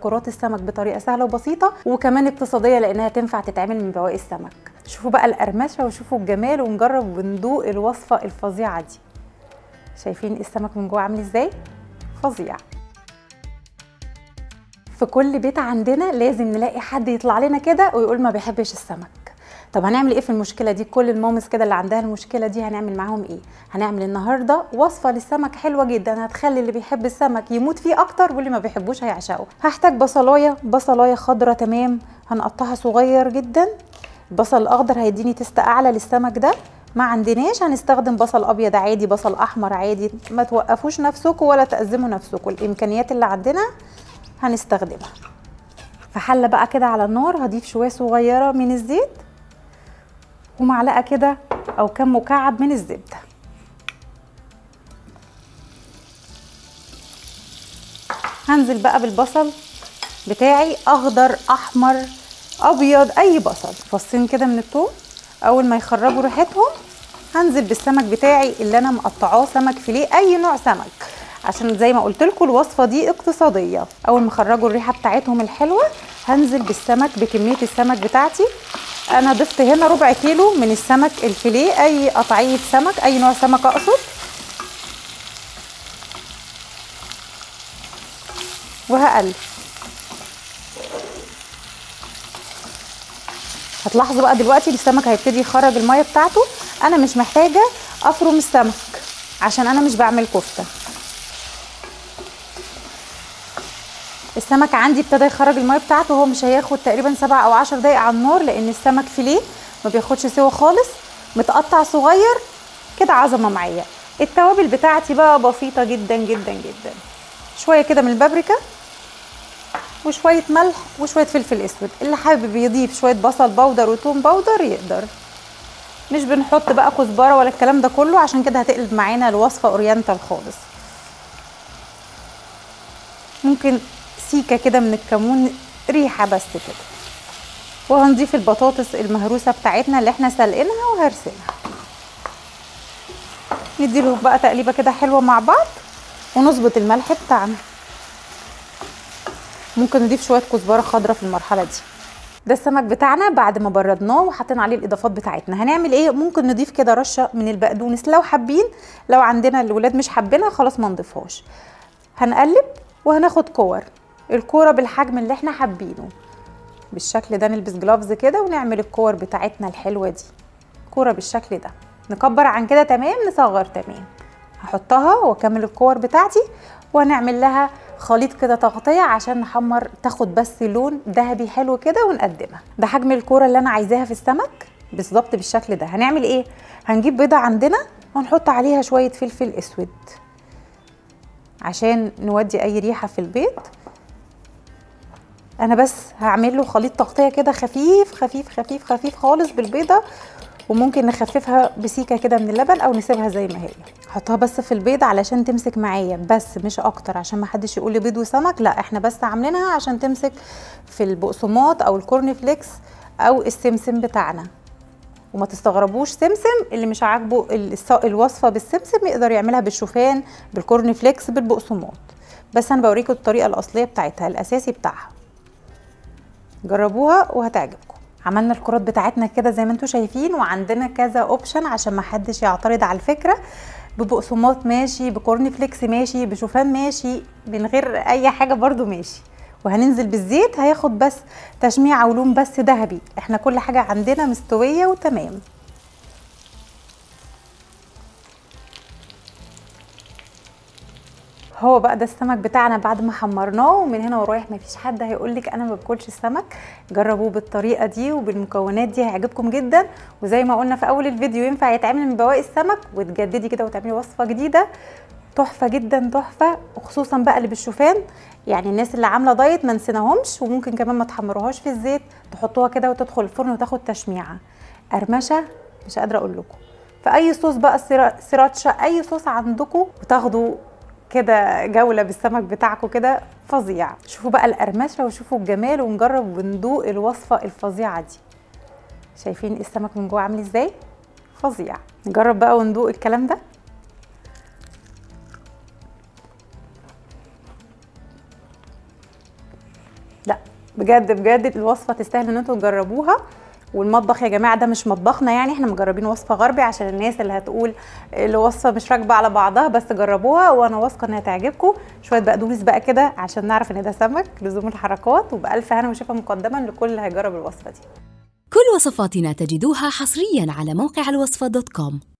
كرات السمك بطريقه سهله وبسيطه وكمان اقتصاديه لانها تنفع تتعمل من بواقي السمك شوفوا بقى القرمشه وشوفوا الجمال ونجرب وندوق الوصفه الفظيعه دي شايفين السمك من جوه عامل ازاي فظيع في كل بيت عندنا لازم نلاقي حد يطلع لنا كده ويقول ما بيحبش السمك طب هنعمل ايه في المشكله دي كل المامس كده اللي عندها المشكله دي هنعمل معاهم ايه هنعمل النهارده وصفه للسمك حلوه جدا هتخلي اللي بيحب السمك يموت فيه اكتر واللي ما بيحبوش هيعشقه هحتاج بصلايه بصلايه خضره تمام هنقطعها صغير جدا البصل الاخضر هيديني تست اعلى للسمك ده ما عندناش هنستخدم بصل ابيض عادي بصل احمر عادي ما توقفوش نفسكم ولا تأزموا نفسكم الامكانيات اللي عندنا هنستخدمها في حله بقى كده على النار هضيف شويه صغيره من الزيت ومعلقه كده او كم مكعب من الزبده هنزل بقى بالبصل بتاعي اخضر احمر ابيض اي بصل فصين كده من الثوم اول ما يخرجوا ريحتهم هنزل بالسمك بتاعي اللي انا مقطعاه سمك فيليه اي نوع سمك عشان زي ما قلت لكم الوصفه دي اقتصاديه اول ما خرجوا الريحه بتاعتهم الحلوه هنزل بالسمك بكميه السمك بتاعتي انا ضفت هنا ربع كيلو من السمك الفيليه اي قطعيه سمك اي نوع سمك اقصد وهقلب هتلاحظوا بقى دلوقتي السمك هيبتدي يخرج الميه بتاعته انا مش محتاجه افرم السمك عشان انا مش بعمل كفته السمك عندي ابتدى يخرج الميه بتاعته هو مش هياخد تقريبا سبع او عشر دقايق على النار لان السمك فيليه ما بياخدش سوا خالص متقطع صغير كده عظمه معايا التوابل بتاعتي بقى بسيطه جدا جدا جدا شويه كده من البابريكا وشويه ملح وشويه فلفل اسود اللي حابب يضيف شويه بصل بودر وتوم بودر يقدر مش بنحط بقى كزبره ولا الكلام ده كله عشان كده هتقلب معانا الوصفه اورينتال خالص ممكن سيكه كده من الكمون ريحه بس كده وهنضيف البطاطس المهروسه بتاعتنا اللي احنا سلقينها وهرسلها نديله بقى تقليبه كده حلوه مع بعض ونظبط الملح بتاعنا ممكن نضيف شويه كزبره خضراء في المرحله دي ده السمك بتاعنا بعد ما بردناه وحطينا عليه الاضافات بتاعتنا هنعمل ايه ممكن نضيف كده رشه من البقدونس لو حابين لو عندنا الولاد مش حابينها خلاص ما نضيفهاش هنقلب وهناخد كور الكوره بالحجم اللي احنا حابينه بالشكل ده نلبس جلافز كده ونعمل الكور بتاعتنا الحلوه دي كوره بالشكل ده نكبر عن كده تمام نصغر تمام هحطها واكمل الكور بتاعتي وهنعمل لها خليط كده تغطيه عشان نحمر تاخد بس لون ذهبي حلو كده ونقدمها ده حجم الكوره اللي انا عايزاها في السمك بالظبط بالشكل ده هنعمل ايه هنجيب بيضه عندنا ونحط عليها شويه فلفل اسود عشان نودي اي ريحه في البيض انا بس هعمل له خليط تغطيه كده خفيف خفيف خفيف خفيف خالص بالبيضه وممكن نخففها بسيكه كده من اللبن او نسيبها زي ما هي احطها بس في البيض علشان تمسك معايا بس مش اكتر عشان ما حدش يقول لي بيض وسمك لا احنا بس عاملينها عشان تمسك في البقسماط او الكورن فليكس او السمسم بتاعنا وما تستغربوش سمسم اللي مش عاجبه الوصفه بالسمسم يقدر يعملها بالشوفان بالكورن فليكس بالبقسماط بس انا بوريكم الطريقه الاصليه بتاعتها الاساسي بتاعها جربوها وهتعجبكم عملنا الكرات بتاعتنا كده زي ما انتم شايفين وعندنا كذا اوبشن عشان ما حدش يعترض على الفكره ببقسماط ماشي بكورن فليكس ماشي بشوفان ماشي من غير اي حاجه برضو ماشي وهننزل بالزيت هياخد بس تشميع او لون بس ذهبي احنا كل حاجه عندنا مستويه وتمام هو بقى ده السمك بتاعنا بعد ما حمرناه ومن هنا ورايح مفيش حد هيقول لك انا ما باكلش السمك جربوه بالطريقه دي وبالمكونات دي هيعجبكم جدا وزي ما قلنا في اول الفيديو ينفع يتعمل من بواقي السمك وتجددي كده وتعملي وصفه جديده تحفه جدا تحفه وخصوصا بقى اللي بالشوفان يعني الناس اللي عامله دايت ما نسيناهمش وممكن كمان ما تحمروهاش في الزيت تحطوها كده وتدخل الفرن وتاخد تشميعه قرمشه مش قادره اقول لكم في اي صوص بقى سيراتشا اي صوص عندكم وتاخدوا كده جوله بالسمك بتاعكم كده فظيع شوفوا بقى القرمشه وشوفوا الجمال ونجرب وندوق الوصفه الفظيعه دي شايفين السمك من جوه عامل ازاي فظيع نجرب بقى وندوق الكلام ده بجد بجد الوصفه تستاهل ان انتوا تجربوها والمطبخ يا جماعه ده مش مطبخنا يعني احنا مجربين وصفه غربي عشان الناس اللي هتقول الوصفه مش راكبه على بعضها بس جربوها وانا واثقه انها تعجبكم شويه بقدونس بقى كده عشان نعرف ان ده سمك لزوم الحركات وبالف هنا وشفا مقدما لكل اللي هيجرب الوصفه دي كل وصفاتنا تجدوها حصريا على موقع الوصفة دوت كوم